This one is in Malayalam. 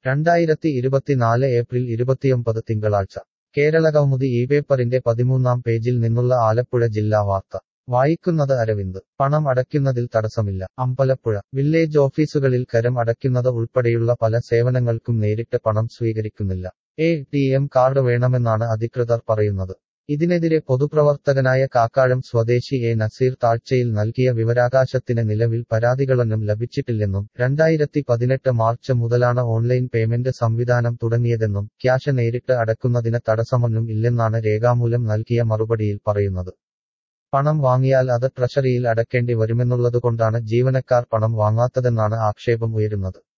രണ്ടായിരത്തി ഇരുപത്തിനാല് ഏപ്രിൽ ഇരുപത്തിയൊമ്പത് തിങ്കളാഴ്ച കേരളകൗമുദി ഈ പേപ്പറിന്റെ പതിമൂന്നാം പേജിൽ നിന്നുള്ള ആലപ്പുഴ ജില്ലാ വാർത്ത വായിക്കുന്നത് അരവിന്ദ് പണം അടയ്ക്കുന്നതിൽ തടസ്സമില്ല അമ്പലപ്പുഴ വില്ലേജ് ഓഫീസുകളിൽ കരം അടയ്ക്കുന്നത് ഉൾപ്പെടെയുള്ള പല സേവനങ്ങൾക്കും നേരിട്ട് പണം സ്വീകരിക്കുന്നില്ല എ ടി എം കാർഡ് വേണമെന്നാണ് അധികൃതർ പറയുന്നത് ഇതിനെതിരെ പൊതുപ്രവർത്തകനായ കാക്കാഴം സ്വദേശി എ നസീർ താഴ്ചയിൽ നൽകിയ വിവരാകാശത്തിന് നിലവിൽ പരാതികളൊന്നും ലഭിച്ചിട്ടില്ലെന്നും രണ്ടായിരത്തി പതിനെട്ട് മാർച്ച് മുതലാണ് ഓൺലൈൻ പേയ്മെന്റ് സംവിധാനം തുടങ്ങിയതെന്നും ക്യാഷ് നേരിട്ട് അടക്കുന്നതിന് തടസ്സമൊന്നും ഇല്ലെന്നാണ് രേഖാമൂലം നൽകിയ മറുപടിയിൽ പറയുന്നത് പണം വാങ്ങിയാൽ അത് ട്രഷറിയിൽ അടക്കേണ്ടി വരുമെന്നുള്ളതുകൊണ്ടാണ് ജീവനക്കാർ പണം വാങ്ങാത്തതെന്നാണ് ആക്ഷേപം ഉയരുന്നത്